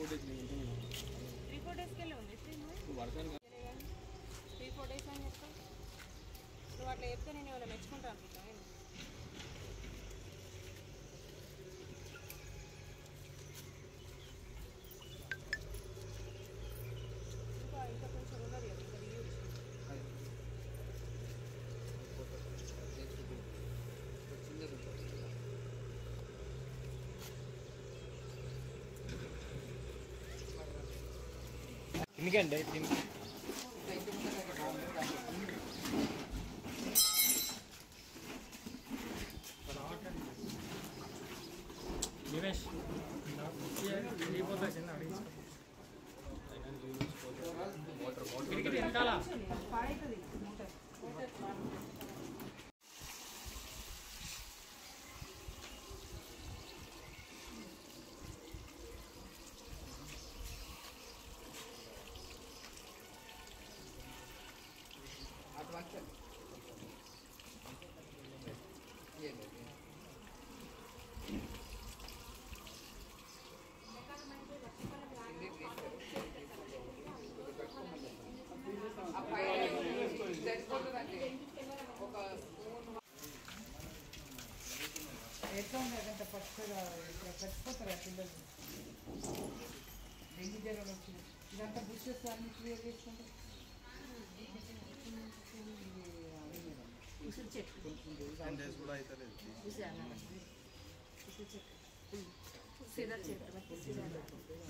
Three four డేస్కి వెళ్ళి ఉంది త్రీ ఫోర్ డేస్ అని చెప్తావు నువ్వు అట్లా చెప్తే నేను ఏమైనా మెచ్చుకుంటా అనుకుంటా ఇంకా ఇంకా కొంచెం ఉన్నది కదా ఇంకా రివ్యూ ఎందుకండి నివేష్ వెనకాల పాడైతుంది మోటార్ ఎట్లా ఉంది అదంతా ఫస్ట్ ఇక్కడ చచ్చిపోతారు ఆ పిల్లలు డెంగ్యూ జ్వరం వచ్చింది ఇదంతా బుషెస్ అన్ని క్లియర్ చేసుకుంటే ఉసిరి చెట్టు ఉసిరి అన్నాను ఉసిరి చెట్టు సిదర్ చెట్టు నాకు సిదర్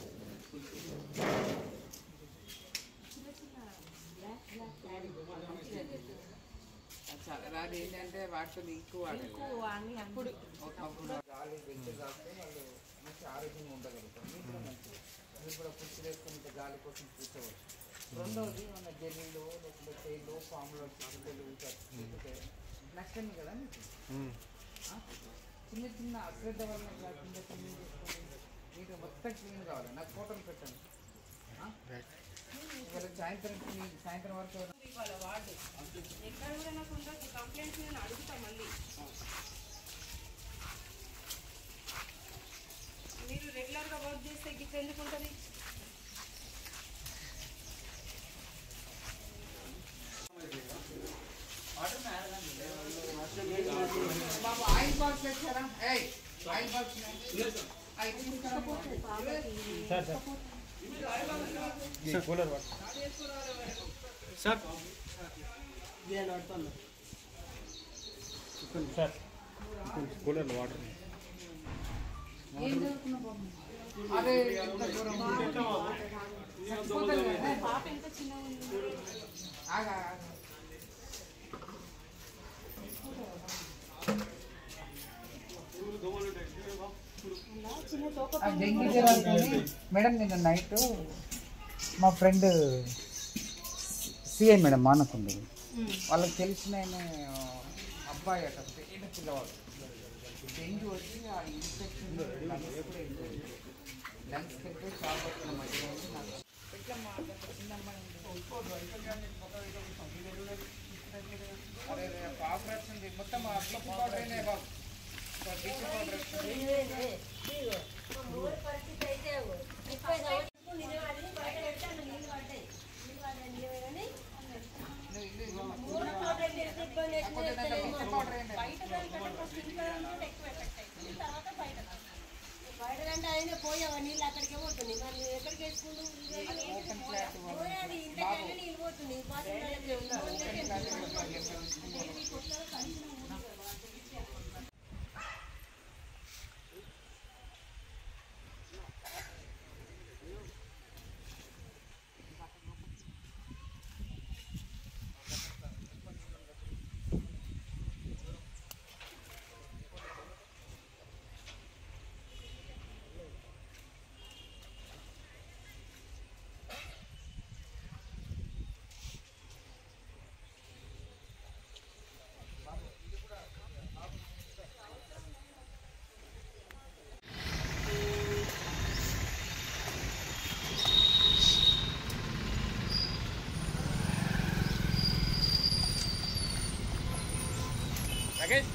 చిన్న చిన్న బ్లాక్ బ్లాక్ యాడీ మంచిగా లేదు చాలా అది ఏంటంటే వాటితో ఎక్కువ వాడాలి ఎక్కువ అన్ని అప్పుడు ఒకప్పుడు గాలి వెచ్చ కాస్తే వాళ్ళు మంచి ఆరోగ్యంగా ఉండగలుగుతారు మీకు కూడా మంచిది మీరు కూడా పుష్టి వేసుకుంటే గాలి కోసం కూర్చోవచ్చు రెండవది మన జల్లీలో లేకపోతే తేలు పాములు చిక్కులు లేకపోతే నష్టమే కదా మీకు ఆ? చిన్న చిన్న అశ్రద్ధ వల్ల కాకుండా క్లీన్ చేసుకోండి మీకు మొత్తం క్లీన్ కావాలి నాకు ఫోటోలు పెట్టండి ఆ? ఇవాళ సాయంత్రం clean- సాయంత్రం వరకు ఇవాళ వార్డు ఎక్కడ కూడా నాకు ఉండదు కంప్లైంట్స్ నేను అడుగుతా మళ్ళీ మీరు రెగ్యులర్గా వర్క్ చేస్తే గిట్ల ఎందుకు ఉంటుంది బాబు ఆయిల్ బాక్స్ తెచ్చారా ఏయ్ ఆయిల్ బాక్స్ ఆయిల్ తీసుకురా. Sir sir cooler sir sir cooler water ఏం చదువుకున్నావు బాబు? అరే ఎంత దూరం చచ్చిపోతారు కదా. పాప ఎంత చిన్నగా ఉంది ఆగా ఆగా. చిన్న తోక ఆ డెంగ్యూ జ్వరాలతోని మేడం నిన్న నైట్ మా ఫ్రెండ్ సిఐ మేడం మానకుంది వాళ్ళకి తెలిసిన ఆయన అబ్బాయి అట పేద పిల్లవాడు డెంగ్యూ వచ్చి ఆ ఇన్ఫెక్షన్ లంగ్స్ కూడా వెళ్ళిపోయింది లంగ్స్కి వెళ్ళిపోయి చాలా పట్టిన మధ్య ఉంది నాకు ఎట్లా మా దగ్గర చిన్న అమ్మాయి ఉంది. అరే రే, ఆపరేషన్ చేయి. మొత్తం ఆ బ్లీచింగ్ పౌడర్ అయినాయి బాబు బ్లీచింగ్ పౌడర్ వచ్చింది. నువ్వు ఇల్లు ఇవ్వు. కాకపోతే దాంట్లో బ్లీచింగ్ పౌడర్ అయినాయి. బయట దానికంటే ఫస్ట్ ఇంట్లో దానికంటే ఎక్కువ ఎఫెక్ట్ అవుతుంది తర్వాత బయట దానికి. బయటకంటే ఆయన పోయావా నీళ్ళు అక్కడికే పోతుంది మరి నువ్వు ఎక్కడికి వేసుకుంటూ ఓపెన్ ఫ్లాట్ వాళ్ళు. పోయాది ఇంతకంటే నీళ్ళు పోతుంది బాత్రూమ్ లగేజ్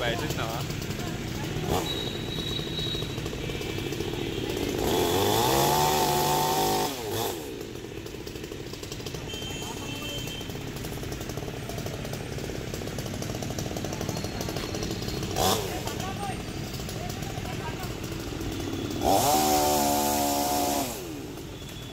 బయట చూసినావా Oh.